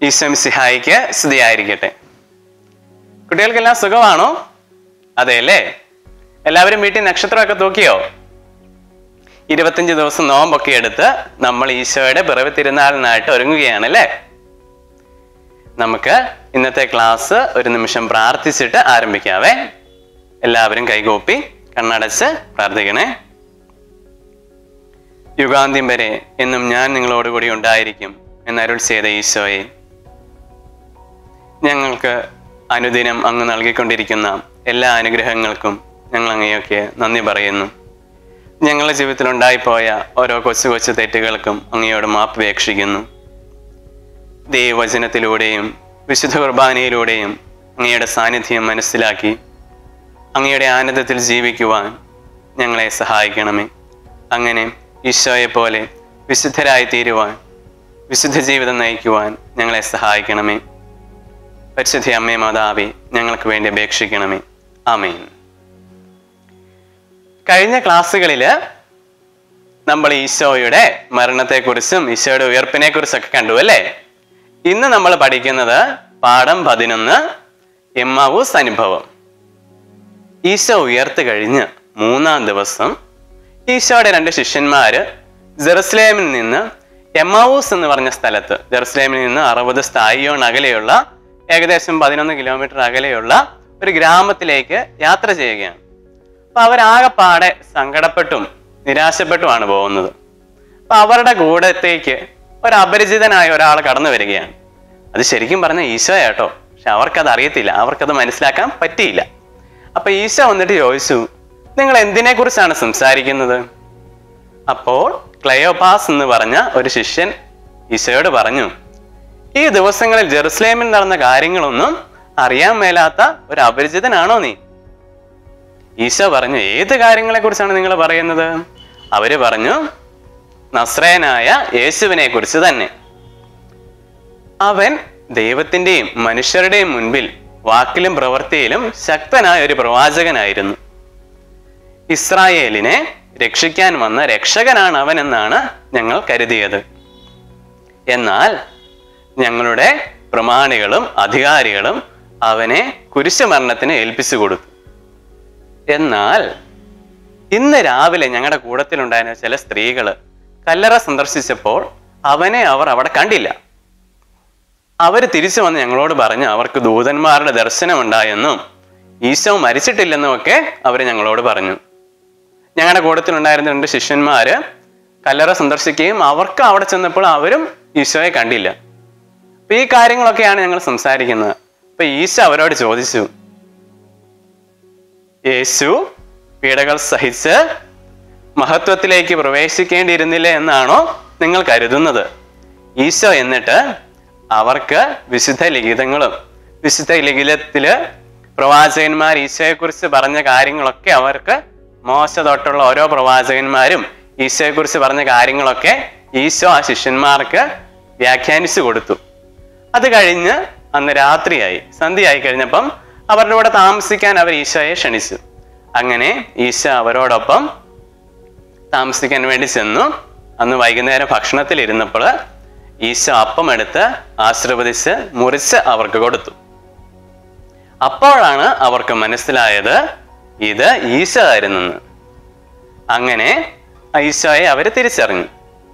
ഈശ്വം സിഹായിക്ക് സ്തുതിയായിരിക്കട്ടെ കുട്ടികൾക്കെല്ലാം സുഖമാണോ അതെ അല്ലേ എല്ലാവരും വീട്ടിൽ നക്ഷത്രമൊക്കെ തൂക്കിയോ ഇരുപത്തഞ്ച് ദിവസം നോമ്പൊക്കെ എടുത്ത് നമ്മൾ ഈശോയുടെ പിറവി തിരുനാളിനായിട്ട് ഒരുങ്ങുകയാണ് അല്ലേ നമുക്ക് ഇന്നത്തെ ക്ലാസ് ഒരു നിമിഷം പ്രാർത്ഥിച്ചിട്ട് ആരംഭിക്കാവേ എല്ലാവരും കൈകൂപ്പി കണ്ണടച്ച് പ്രാർത്ഥിക്കണേ യുഗാന്ത്യം വരെ എന്നും ഞാൻ നിങ്ങളോടുകൂടി ഉണ്ടായിരിക്കും എന്നരുൾ ചെയ്ത ഈശോയെ ഞങ്ങൾക്ക് അനുദിനം അങ്ങ് നൽകിക്കൊണ്ടിരിക്കുന്ന എല്ലാ അനുഗ്രഹങ്ങൾക്കും ഞങ്ങൾ അങ്ങനെയൊക്കെ നന്ദി പറയുന്നു ഞങ്ങളുടെ ജീവിതത്തിൽ ഉണ്ടായിപ്പോയ ഓരോ കൊച്ചു കൊച്ചു തെറ്റുകൾക്കും അങ്ങയോട് മാപ്പ് അപേക്ഷിക്കുന്നു ദൈവവചനത്തിലൂടെയും വിശുദ്ധ കുർബാനയിലൂടെയും അങ്ങയുടെ സാന്നിധ്യം മനസ്സിലാക്കി അങ്ങയുടെ ആനന്ദത്തിൽ ജീവിക്കുവാൻ ഞങ്ങളെ സഹായിക്കണമേ അങ്ങനെ ഈശോയെ പോലെ വിശുദ്ധരായി തീരുവാൻ വിശുദ്ധ ജീവിതം നയിക്കുവാൻ ഞങ്ങളെ സഹായിക്കണമേ പരിശുദ്ധ അമ്മേ മാതാവേ ഞങ്ങൾക്ക് വേണ്ടി അപേക്ഷിക്കണമേ ആമേൻ കഴിഞ്ഞ ക്ലാസ്സുകളിൽ നമ്മൾ ഈശോയുടെ മരണത്തെക്കുറിച്ചും ഈശോയുടെ ഉയർപ്പിനെ കുറിച്ചൊക്കെ കണ്ടു അല്ലേ ഇന്ന് നമ്മൾ പഠിക്കുന്നത് പാഠം പതിനൊന്ന് എമ്മാവൂസ് അനുഭവം ഈശോ ഉയർത്ത് കഴിഞ്ഞ് മൂന്നാം ദിവസം ഈശോയുടെ രണ്ട് ശിഷ്യന്മാര് ജെറുസലേമിൽ നിന്ന് എമ്മാവൂസ് എന്ന് പറഞ്ഞ സ്ഥലത്ത് ജെറുസലേമിൽ നിന്ന് അറുപത് സ്ഥായിയോൺ അകലെയുള്ള ഏകദേശം പതിനൊന്ന് കിലോമീറ്റർ അകലെയുള്ള ഒരു ഗ്രാമത്തിലേക്ക് യാത്ര ചെയ്യുകയാണ് അപ്പൊ അവരാകെപ്പാടെ സങ്കടപ്പെട്ടും നിരാശപ്പെട്ടുമാണ് പോകുന്നത് അപ്പൊ അവരുടെ കൂടത്തേക്ക് ഒരു അപരിചിതനായ ഒരാൾ കടന്നു വരികയാണ് അത് ശരിക്കും പറഞ്ഞ ഈശോ കേട്ടോ പക്ഷെ അവർക്കത് അറിയത്തില്ല അവർക്കത് മനസ്സിലാക്കാൻ പറ്റിയില്ല അപ്പൊ ഈശോ വന്നിട്ട് ചോദിച്ചു നിങ്ങൾ എന്തിനെ കുറിച്ചാണ് സംസാരിക്കുന്നത് അപ്പോൾ ക്ലയോപാസ് എന്ന് പറഞ്ഞ ഒരു ശിഷ്യൻ ഈശോയോട് പറഞ്ഞു ഈ ദിവസങ്ങളിൽ ജെറുസലേമിൽ നടന്ന കാര്യങ്ങളൊന്നും അറിയാൻ മേലാത്ത ഒരു അപരിചിതനാണോ നീ ഈശോ പറഞ്ഞു ഏത് കാര്യങ്ങളെ കുറിച്ചാണ് നിങ്ങൾ പറയുന്നത് അവര് പറഞ്ഞു നസ്രയനായ യേശുവിനെ കുറിച്ച് തന്നെ അവൻ ദൈവത്തിന്റെയും മനുഷ്യരുടെയും മുൻപിൽ വാക്കിലും പ്രവൃത്തിയിലും ശക്തനായ ഒരു പ്രവാചകനായിരുന്നു ഇസ്രായേലിനെ രക്ഷിക്കാൻ വന്ന രക്ഷകനാണ് അവൻ എന്നാണ് ഞങ്ങൾ കരുതിയത് എന്നാൽ ഞങ്ങളുടെ പ്രമാണികളും അധികാരികളും അവനെ കുരിശുമരണത്തിന് ഏൽപ്പിച്ചു കൊടുത്തു എന്നാൽ ഇന്ന് രാവിലെ ഞങ്ങളുടെ കൂട്ടത്തിലുണ്ടായിരുന്ന ചില സ്ത്രീകള് കല്ലറ സന്ദർശിച്ചപ്പോൾ അവനെ അവർ അവിടെ കണ്ടില്ല അവർ തിരിച്ചു വന്ന് ഞങ്ങളോട് പറഞ്ഞു അവർക്ക് ദൂതന്മാരുടെ ദർശനം ഉണ്ടായെന്നും ഈശോ മരിച്ചിട്ടില്ലെന്നും ഒക്കെ അവർ ഞങ്ങളോട് പറഞ്ഞു ഞങ്ങളുടെ കൂട്ടത്തിലുണ്ടായിരുന്ന രണ്ട് ശിഷ്യന്മാര് കല്ലറ സന്ദർശിക്കുകയും അവർക്ക് അവിടെ ചെന്നപ്പോൾ അവരും ഈശോയെ കണ്ടില്ല അപ്പൊ ഈ കാര്യങ്ങളൊക്കെയാണ് ഞങ്ങൾ സംസാരിക്കുന്നത് അപ്പൊ ഈശോ അവരോട് ചോദിച്ചു യേശു പീഡകൾ സഹിച്ച് മഹത്വത്തിലേക്ക് പ്രവേശിക്കേണ്ടിയിരുന്നില്ല എന്നാണോ നിങ്ങൾ കരുതുന്നത് ഈശോ എന്നിട്ട് അവർക്ക് വിശുദ്ധ ലിഖിതങ്ങളും വിശുദ്ധ ലിഖിതത്തില് പ്രവാചകന്മാർ ഈശോയെക്കുറിച്ച് പറഞ്ഞ കാര്യങ്ങളൊക്കെ അവർക്ക് മോശ തൊട്ടുള്ള ഓരോ പ്രവാചകന്മാരും ഈശോയെക്കുറിച്ച് പറഞ്ഞ കാര്യങ്ങളൊക്കെ ഈശോ ആ ശിഷ്യന്മാർക്ക് വ്യാഖ്യാനിച്ചു കൊടുത്തു അത് കഴിഞ്ഞ് അന്ന് രാത്രിയായി സന്ധ്യയായി കഴിഞ്ഞപ്പം അവരുടെ കൂടെ താമസിക്കാൻ അവർ ഈശോയെ ക്ഷണിച്ചു അങ്ങനെ ഈശോ അവരോടൊപ്പം താമസിക്കാൻ വേണ്ടി ചെന്നു അന്ന് വൈകുന്നേരം ഭക്ഷണത്തിൽ ഇരുന്നപ്പോൾ ഈശോ അപ്പം എടുത്ത് ആശീർവദിച്ച് മുറിച്ച് അവർക്ക് കൊടുത്തു അപ്പോഴാണ് അവർക്ക് മനസ്സിലായത് ഇത് ഈശോ ആയിരുന്നെന്ന് അങ്ങനെ ഈശോയെ അവർ തിരിച്ചറിഞ്ഞു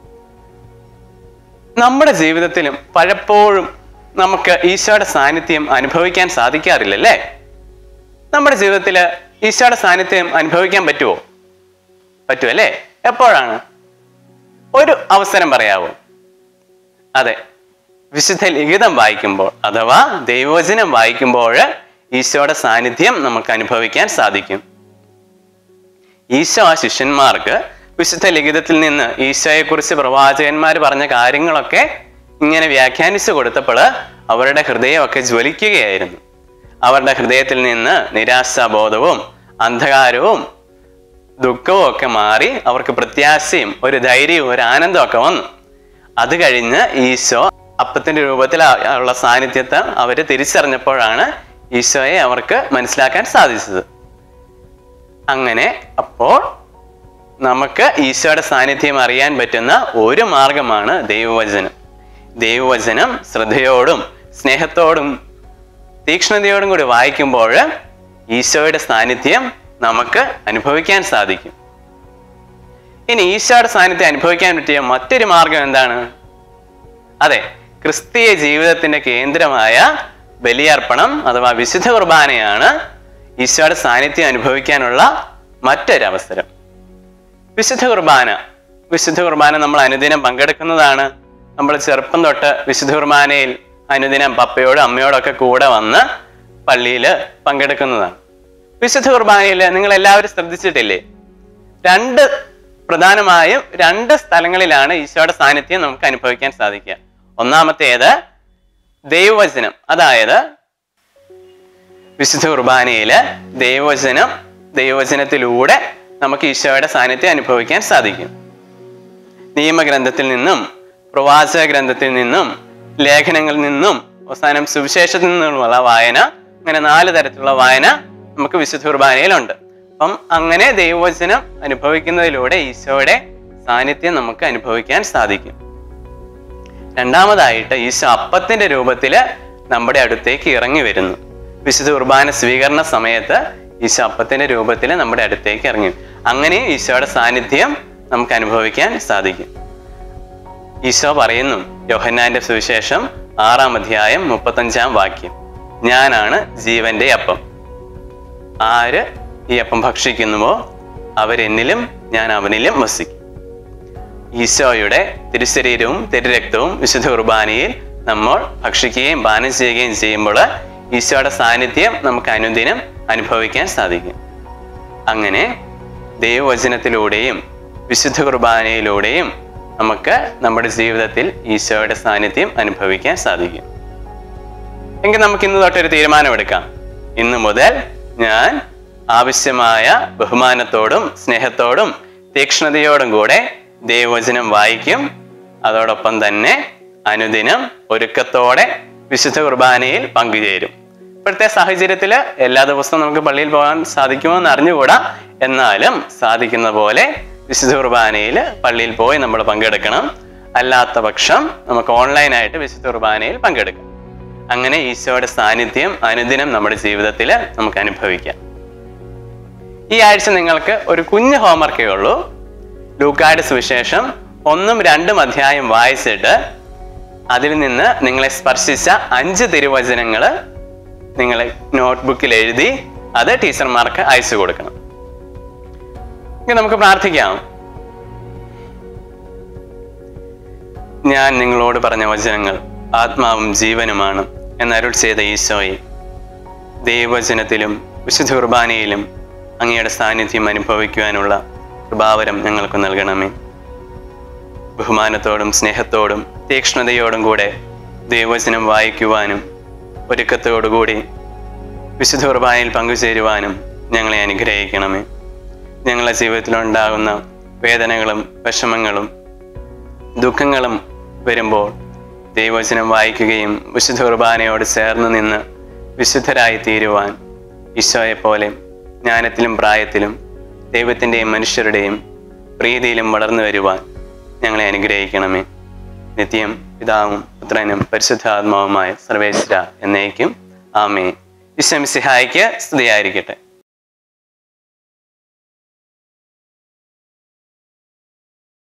നമ്മുടെ ജീവിതത്തിലും പലപ്പോഴും നമുക്ക് ഈശോയുടെ സാന്നിധ്യം അനുഭവിക്കാൻ സാധിക്കാറില്ലല്ലേ നമ്മുടെ ജീവിതത്തിൽ ഈശോയുടെ സാന്നിധ്യം അനുഭവിക്കാൻ പറ്റുമോ പറ്റുമല്ലേ എപ്പോഴാണ് ഒരു അവസരം പറയാവോ അതെ വിശുദ്ധ ലിഖിതം വായിക്കുമ്പോൾ അഥവാ ദൈവവചനം വായിക്കുമ്പോൾ ഈശോയുടെ സാന്നിധ്യം നമുക്ക് അനുഭവിക്കാൻ സാധിക്കും ഈശോ ആ ശിഷ്യന്മാർക്ക് വിശുദ്ധ ലിഖിതത്തിൽ നിന്ന് ഈശോയെക്കുറിച്ച് പ്രവാചകന്മാർ പറഞ്ഞ കാര്യങ്ങളൊക്കെ ഇങ്ങനെ വ്യാഖ്യാനിച്ചു കൊടുത്തപ്പോൾ അവരുടെ ഹൃദയമൊക്കെ ജ്വലിക്കുകയായിരുന്നു അവരുടെ ഹൃദയത്തിൽ നിന്ന് നിരാശാബോധവും അന്ധകാരവും ദുഃഖവും ഒക്കെ മാറി അവർക്ക് പ്രത്യാശയും ഒരു ധൈര്യവും ഒരു ആനന്ദവും ഒക്കെ വന്നു അത് കഴിഞ്ഞ് ഈശോ അപ്പത്തിന്റെ രൂപത്തിൽ ആ- ഉള്ള സാന്നിധ്യത്തെ അവർ തിരിച്ചറിഞ്ഞപ്പോഴാണ് ഈശോയെ അവർക്ക് മനസ്സിലാക്കാൻ സാധിച്ചത് അങ്ങനെ അപ്പോൾ നമുക്ക് ഈശോയുടെ സാന്നിധ്യം അറിയാൻ പറ്റുന്ന ഒരു മാർഗമാണ് ദൈവവചനം ദൈവവചനം ശ്രദ്ധയോടും സ്നേഹത്തോടും തീക്ഷ്ണതയോടും കൂടി വായിക്കുമ്പോൾ ഈശോയുടെ സാന്നിധ്യം നമുക്ക് അനുഭവിക്കാൻ സാധിക്കും ഇനി ഈശോയുടെ സാന്നിധ്യം അനുഭവിക്കാൻ പറ്റിയ മറ്റൊരു മാർഗം എന്താണ് അതെ ക്രിസ്തീയ ജീവിതത്തിന്റെ കേന്ദ്രമായ ബലിയർപ്പണം അഥവാ വിശുദ്ധ കുർബാനയാണ് ഈശോയുടെ സാന്നിധ്യം അനുഭവിക്കാനുള്ള മറ്റൊരവസരം വിശുദ്ധ കുർബാന വിശുദ്ധ കുർബാന നമ്മൾ അനുദിനം പങ്കെടുക്കുന്നതാണ് നമ്മൾ ചെറുപ്പം തൊട്ട് വിശുദ്ധ കുർബാനയിൽ അനുദിനം പപ്പയോടും അമ്മയോടും ഒക്കെ കൂടെ വന്ന് പള്ളിയിൽ പങ്കെടുക്കുന്നതാണ് വിശുദ്ധ കുർബാനയിൽ നിങ്ങൾ എല്ലാവരും ശ്രദ്ധിച്ചിട്ടില്ലേ രണ്ട് പ്രധാനമായും രണ്ട് സ്ഥലങ്ങളിലാണ് ഈശോയുടെ സാന്നിധ്യം നമുക്ക് അനുഭവിക്കാൻ സാധിക്കുക ഒന്നാമത്തേത് ദൈവവചനം അതായത് വിശുദ്ധ കുർബാനയില് ദൈവവചനം ദൈവവചനത്തിലൂടെ നമുക്ക് ഈശോയുടെ സാന്നിധ്യം അനുഭവിക്കാൻ സാധിക്കും നിയമഗ്രന്ഥത്തിൽ നിന്നും പ്രവാചക ഗ്രന്ഥത്തിൽ നിന്നും ലേഖനങ്ങളിൽ നിന്നും അവസാനം സുവിശേഷത്തിൽ നിന്നുമുള്ള വായന അങ്ങനെ നാല് തരത്തിലുള്ള വായന നമുക്ക് വിശുദ്ധ കുർബാനയിലുണ്ട് അപ്പം അങ്ങനെ ദൈവവചനം അനുഭവിക്കുന്നതിലൂടെ ഈശോയുടെ സാന്നിധ്യം നമുക്ക് അനുഭവിക്കാൻ സാധിക്കും രണ്ടാമതായിട്ട് ഈശോ അപ്പത്തിന്റെ രൂപത്തില് നമ്മുടെ അടുത്തേക്ക് ഇറങ്ങി വരുന്നു വിശുദ്ധ കുർബാന സ്വീകരണ സമയത്ത് ഈശോ അപ്പത്തിന്റെ രൂപത്തിൽ നമ്മുടെ അടുത്തേക്ക് ഇറങ്ങി അങ്ങനെ ഈശോയുടെ സാന്നിധ്യം നമുക്ക് അനുഭവിക്കാൻ സാധിക്കും ഈശോ പറയുന്നു യോഹന്നാന്റെ സുവിശേഷം ആറാം അധ്യായം മുപ്പത്തഞ്ചാം വാക്യം ഞാനാണ് ജീവന്റെ അപ്പം ആര് ഈ അപ്പം ഭക്ഷിക്കുന്നുവോ അവരെന്നിലും ഞാൻ അവനിലും വസിക്കും ഈശോയുടെ തിരുശരീരവും തിരുരക്തവും വിശുദ്ധ കുർബാനയിൽ നമ്മൾ ഭക്ഷിക്കുകയും പാനം ചെയ്യുകയും ചെയ്യുമ്പോൾ ഈശോയുടെ സാന്നിധ്യം നമുക്ക് അനുദിനം അനുഭവിക്കാൻ സാധിക്കും അങ്ങനെ ദൈവവചനത്തിലൂടെയും വിശുദ്ധ കുർബാനയിലൂടെയും നമുക്ക് നമ്മുടെ ജീവിതത്തിൽ ഈശോയുടെ സാന്നിധ്യം അനുഭവിക്കാൻ സാധിക്കും എങ്കിൽ നമുക്ക് ഇന്ന് തൊട്ടൊരു തീരുമാനമെടുക്കാം ഇന്ന് മുതൽ ഞാൻ ആവശ്യമായ ബഹുമാനത്തോടും സ്നേഹത്തോടും തീക്ഷ്ണതയോടും കൂടെ ദൈവവചനം വായിക്കും അതോടൊപ്പം തന്നെ അനുദിനം ഒരുക്കത്തോടെ വിശുദ്ധ കുർബാനയിൽ പങ്കുചേരും ഇപ്പോഴത്തെ സാഹചര്യത്തിൽ എല്ലാ ദിവസവും നമുക്ക് പള്ളിയിൽ പോകാൻ സാധിക്കുമോ എന്ന് അറിഞ്ഞുകൂടാ എന്നാലും സാധിക്കുന്ന പോലെ വിശുദ്ധ കുർബാനയിൽ പള്ളിയിൽ പോയി നമ്മൾ പങ്കെടുക്കണം അല്ലാത്ത പക്ഷം നമുക്ക് ഓൺലൈനായിട്ട് വിശുദ്ധ കുർബാനയിൽ പങ്കെടുക്കാം അങ്ങനെ ഈശോയുടെ സാന്നിധ്യം അനുദിനം നമ്മുടെ ജീവിതത്തിൽ നമുക്ക് അനുഭവിക്കാം ഈ ആഴ്ച നിങ്ങൾക്ക് ഒരു കുഞ്ഞു ഹോംവർക്കേ ഉള്ളൂ ലൂക്കായുടെ സുവിശേഷം ഒന്നും രണ്ടും അധ്യായം വായിച്ചിട്ട് അതിൽ നിന്ന് നിങ്ങളെ സ്പർശിച്ച അഞ്ച് തിരുവചനങ്ങൾ നിങ്ങൾ നോട്ട്ബുക്കിൽ എഴുതി അത് ടീച്ചർമാർക്ക് അയച്ചു കൊടുക്കണം ഇനി നമുക്ക് പ്രാർത്ഥിക്കാം ഞാൻ നിങ്ങളോട് പറഞ്ഞ വചനങ്ങൾ ആത്മാവും ജീവനുമാണ് എന്നരുൾ ചെയ്ത ഈശോയെ ദൈവവചനത്തിലും വിശുദ്ധ കുർബാനയിലും അങ്ങയുടെ സാന്നിധ്യം അനുഭവിക്കുവാനുള്ള കൃപാവരം ഞങ്ങൾക്ക് നൽകണമേ ബഹുമാനത്തോടും സ്നേഹത്തോടും തീക്ഷ്ണതയോടും കൂടെ ദൈവവചനം വായിക്കുവാനും ഒരുക്കത്തോടുകൂടി വിശുദ്ധ കുർബാനയിൽ പങ്കുചേരുവാനും ഞങ്ങളെ അനുഗ്രഹിക്കണമേ ഞങ്ങളുടെ ജീവിതത്തിലുണ്ടാകുന്ന വേദനകളും വിഷമങ്ങളും ദുഃഖങ്ങളും വരുമ്പോൾ ദൈവവചനം വായിക്കുകയും വിശുദ്ധ കുർബാനയോട് ചേർന്ന് നിന്ന് വിശുദ്ധരായി തീരുവാൻ ഈശോയെ പോലെ ജ്ഞാനത്തിലും പ്രായത്തിലും ദൈവത്തിൻ്റെയും മനുഷ്യരുടെയും പ്രീതിയിലും വളർന്നു വരുവാൻ ഞങ്ങളെ അനുഗ്രഹിക്കണമേ നിത്യം പിതാവും പുത്രനും പരിശുദ്ധാത്മാവുമായ സർവേശ്വര എന്നേക്കും ആമേ ഈശ്വം സിഹായിക്ക് സ്തുതിയായിരിക്കട്ടെ